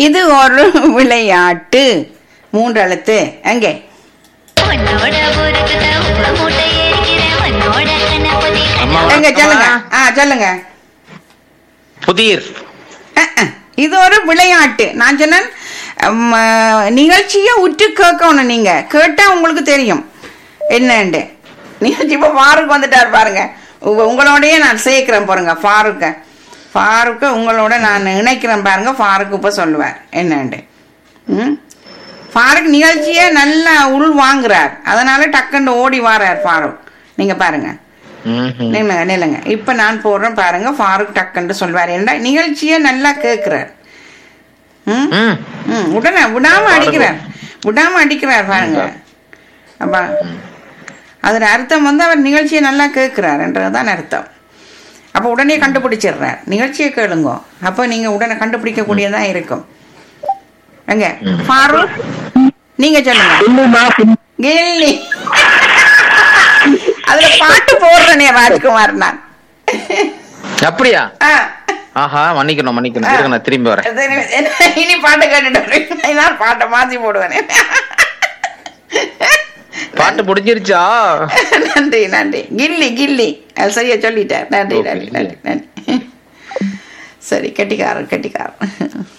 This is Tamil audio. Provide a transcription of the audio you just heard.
இது ஒரு விளையாட்டு மூன்று எழுத்து எங்கே உன்னோட பொறுக்குத உப்பு மூட்டை ஏறிக்கிறேன் உன்னோட கணபதி அம்மா, எங்க சொல்லுங்க அம்மா. ஆ சொல்லுங்க புதிர் அஹ், அஹ். இது ஒரு விளையாட்டு நான் சொன்னேன் ம், அஹ், நிகழ்ச்சியை உற்று கேட்கணும் நீங்க கேட்டா உங்களுக்கு தெரியும் என்னண்டு நிகழ்ச்சி இப்போ ஃபாரூக் வந்துட்டார் பாருங்க உங்க- உங்களோடயே நான் சேர்க்கிறேன் பாருங்க ஃபாரூக்க ஃபாரூக்க உங்களோட நான் இணைக்கிறேன் பாருங்க ஃபாரூக் இப்போ சொல்லுவார் என்னண்டு ம் ஃபாரூக் நிகழ்ச்சியை நல்லா உள் வாங்குறார் அதனால டக்குன்னு ஓடி வாரார் ஃபாரூக் நீங்க பாருங்க ம்ஹும். நில்லுங்க நில்லுங்க இப்ப நான் போடுறேன் பாருங்க ஃபாரூக் டக்குன்னு சொல்வார் ஏன்டா நிகழ்ச்சியை நல்லா கேட்கிறார் ம் ம். ம் உடனே விடாம அடிக்கிறார் விடாம அடிக்கிறார் பாருங்க அப்ப அதுல அர்த்தம் வந்து அவர் நிகழ்ச்சியை நல்லா கேட்கிறாருன்றதுதான் அர்த்தம் அப்ப உடனே கண்டுபிடிச்சிடுறார் நிகழ்ச்சியை கேளுங்க அப்ப நீங்க உடனே கண்டுபிடிக்கக்கூடியதா இருக்கும் எங்க ஃபாரூக் நீங்க சொல்லுங்க கில்லி அதுல பாட்டு போடுறேனே ராஜ்குமார் நான் அப்படியா ஆ. ஆஹா மன்னிக்கணும் மன்னிக்கணும் இருங்க நான் திரும்பி வரேன் அது இனி- என்ன- இனி பாட்டு கேட்டுட்டு வரேன். நான் பாட்டை மாத்தி போடுவேன் பாட்டு முடிஞ்சிருச்சா நன்றி நன்றி கில்லி கில்லி அது சரியா சொல்லிட்டேன் நன்றி Okay, நன்றி நன்றி நன்றி சரி கெட்டிக்காரன் கெட்டிக்காரன்